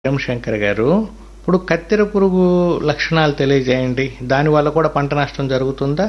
ఎం శంకర్ గారు ఇప్పుడు కత్తెర పురుగు లక్షణాలు తెలియజేయండి దానివల్ల కూడా పంట నష్టం జరుగుతుందా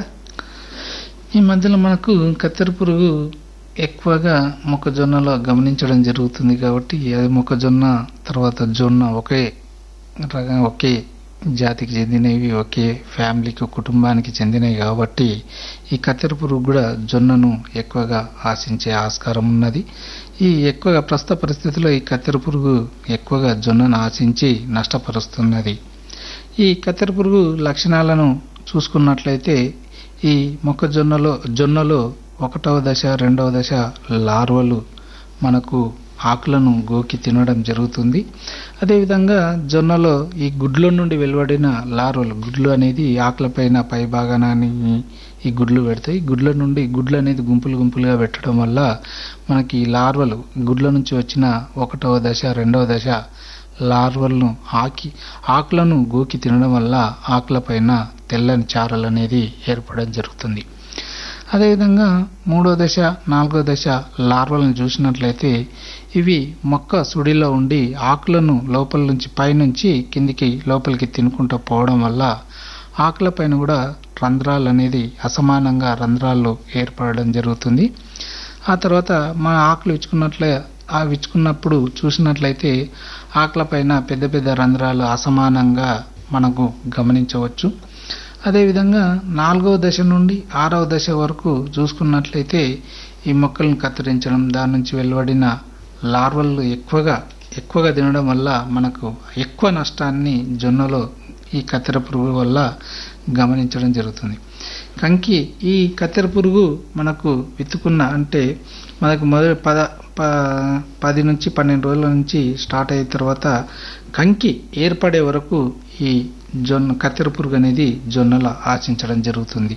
ఈ మధ్యలో మనకు కత్తెర పురుగు ఎక్కువగా మొక్కజొన్నలో గమనించడం జరుగుతుంది కాబట్టి అది మొక్కజొన్న తర్వాత జొన్న ఒకే రకం ఒకే జాతికి చెందినవి ఒకే ఫ్యామిలీకి కుటుంబానికి చెందినవి కాబట్టి ఈ కత్తెర పురుగు కూడా జొన్నను ఎక్కువగా ఆశించే ఆస్కారం ఉన్నది ఈ ఎక్కువగా ప్రస్తుత పరిస్థితుల్లో ఈ కత్తెర పురుగు ఎక్కువగా జొన్నను ఆశించి నష్టపరుస్తున్నది ఈ కత్తెర పురుగు లక్షణాలను చూసుకున్నట్లయితే ఈ మొక్కజొన్నలో జొన్నలో ఒకటవ దశ రెండవ దశ లార్వలు మనకు ఆకులను గోకి తినడం జరుగుతుంది అదేవిధంగా జొన్నలో ఈ గుడ్ల నుండి వెలువడిన లార్వలు గుడ్లు అనేది ఆకులపైన పై భాగాన్ని ఈ గుడ్లు పెడతాయి గుడ్ల నుండి గుడ్లు అనేది గుంపులు గుంపులుగా పెట్టడం వల్ల మనకి ఈ లార్వలు గుడ్ల నుంచి వచ్చిన ఒకటవ దశ రెండవ దశ లార్వలను ఆకి ఆకులను గోకి తినడం వల్ల ఆకులపైన తెల్లని చారలు అనేది ఏర్పడడం జరుగుతుంది అదేవిధంగా మూడో దశ నాలుగో దశ లార్వలను చూసినట్లయితే ఇవి మొక్క సుడిలో ఉండి ఆకులను లోపల నుంచి పైనుంచి కిందికి లోపలికి తినుకుంటూ పోవడం వల్ల ఆకులపైన కూడా రంధ్రాలు అనేది అసమానంగా రంధ్రాలు ఏర్పడడం జరుగుతుంది ఆ తర్వాత మన ఆకులు ఇచ్చుకున్నట్లే ఆ విచ్చుకున్నప్పుడు చూసినట్లయితే ఆకులపైన పెద్ద పెద్ద రంధ్రాలు అసమానంగా మనకు గమనించవచ్చు అదేవిధంగా నాలుగవ దశ నుండి ఆరవ దశ వరకు చూసుకున్నట్లయితే ఈ మొక్కలను కత్తిరించడం దాని నుంచి వెలువడిన లార్వలు ఎక్కువగా ఎక్కువగా తినడం వల్ల మనకు ఎక్కువ నష్టాన్ని జొన్నలో ఈ కత్తెర పురుగు వల్ల గమనించడం జరుగుతుంది కంకి ఈ కత్తెర పురుగు మనకు విత్తుకున్న అంటే మనకు మొదటి పద ప- పది నుంచి పన్నెండు రోజుల నుంచి స్టార్ట్ అయిన తర్వాత కంకి ఏర్పడే వరకు ఈ జొన్న కత్తెర పురుగు అనేది జొన్నల ఆశించడం జరుగుతుంది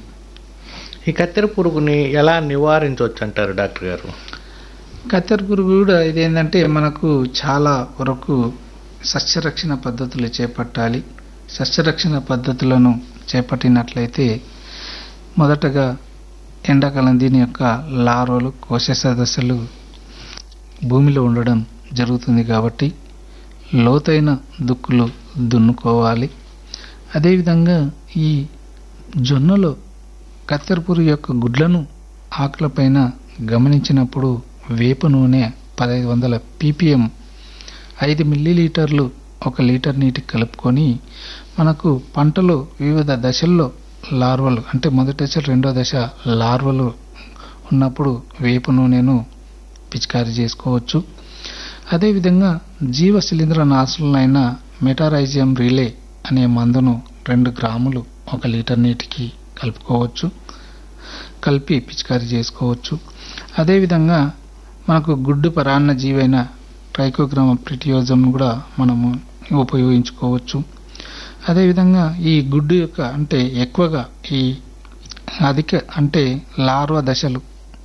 ఈ కత్తెర పురుగుని ఎలా నివారించవచ్చు అంటారు డాక్టర్ గారు కత్తెర పురుగు కూడా ఇదేంటంటే మనకు చాలా వరకు సస్యరక్షణ పద్ధతులు చేపట్టాలి సస్యరక్షణ పద్ధతులను చేపట్టినట్లయితే మొదటగా ఎండాకాలం దీని యొక్క లారోలు కోశ దశలు భూమిలో ఉండడం జరుగుతుంది కాబట్టి లోతైన దుక్కులు దున్నుకోవాలి అదేవిధంగా ఈ జొన్నలో కత్తెర పురుగు యొక్క గుడ్లను ఆకులపైన గమనించినప్పుడు వేప నూనె పదహైదు వందల పీపీఎం ఐదు మిల్లీలీటర్లు ఒక లీటర్ నీటికి కలుపుకొని మనకు పంటలో వివిధ దశల్లో లార్వలు అంటే మొదటి దశ రెండో దశ లార్వలు ఉన్నప్పుడు వేప నూనెను పిచికారీ చేసుకోవచ్చు అదేవిధంగా జీవ శిలీంద్ర నాశులైన మెటారైజియం రిలే అనే మందును రెండు గ్రాములు ఒక లీటర్ నీటికి కలుపుకోవచ్చు కలిపి పిచికారీ చేసుకోవచ్చు అదేవిధంగా మనకు గుడ్డు పరాన్న జీవైన ట్రైకోగ్రామ ప్రిటియోజం కూడా మనము ఉపయోగించుకోవచ్చు అదేవిధంగా ఈ గుడ్డు యొక్క అంటే ఎక్కువగా ఈ అధిక అంటే లార్వ దశలు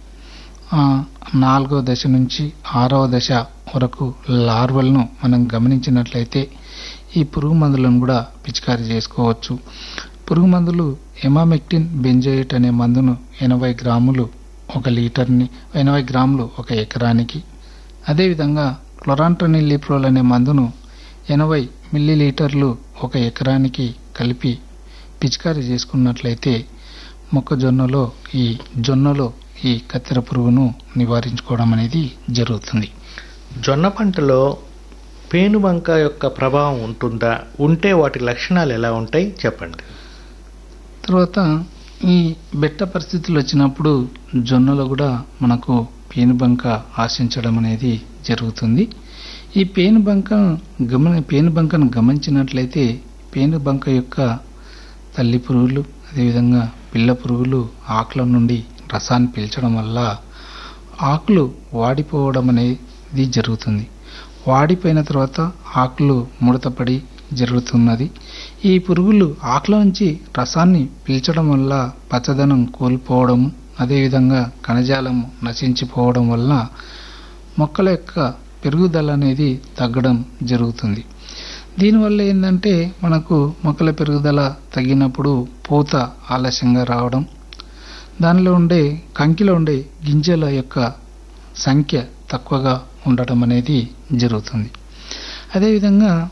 ఆ, నాలుగో దశ నుంచి ఆరవ దశ వరకు లార్వలను మనం గమనించినట్లయితే ఈ పురుగు మందులను కూడా పిచికారీ చేసుకోవచ్చు పురుగు మందులు ఎమామెక్టిన్ బెంజోయిట్ అనే మందును ఎనభై గ్రాములు ఒక లీటర్ని ఎనభై గ్రాములు ఒక ఎకరానికి అదేవిధంగా క్లొరాంట్రనిలిప్రోల్ అనే మందును ఎనభై మిల్లీలీటర్లు ఒక ఎకరానికి కలిపి పిచికారీ చేసుకున్నట్లయితే మొక్కజొన్నలో ఈ జొన్నలో ఈ కత్తెర పురుగును నివారించుకోవడం అనేది జరుగుతుంది జొన్న పంటలో పేనుబంక యొక్క ప్రభావం ఉంటుందా ఉంటే వాటి లక్షణాలు ఎలా ఉంటాయి చెప్పండి తర్వాత ఈ బెట్ట పరిస్థితులు వచ్చినప్పుడు జొన్నలో కూడా మనకు పేనుబంక ఆశించడం అనేది జరుగుతుంది ఈ పేనుబంక గమన పేనుబంకను గమనించినట్లయితే పేనుబంక యొక్క తల్లి పురుగులు అదేవిధంగా పిల్ల పురుగులు ఆకుల నుండి రసాన్ని పీల్చడం వల్ల ఆకులు వాడిపోవడం అనేది జరుగుతుంది వాడిపోయిన తర్వాత ఆకులు ముడతపడి జరుగుతున్నది ఈ పురుగులు ఆకుల నుంచి రసాన్ని పీల్చడం వల్ల పచ్చదనం కోల్పోవడం అదేవిధంగా కణజాలం నశించిపోవడం వల్ల మొక్కల యొక్క పెరుగుదల అనేది తగ్గడం జరుగుతుంది దీనివల్ల ఏంటంటే మనకు మొక్కల పెరుగుదల తగ్గినప్పుడు పూత ఆలస్యంగా రావడం దానిలో ఉండే కంకిలో ఉండే గింజల యొక్క సంఖ్య తక్కువగా ఉండటం అనేది జరుగుతుంది అదేవిధంగా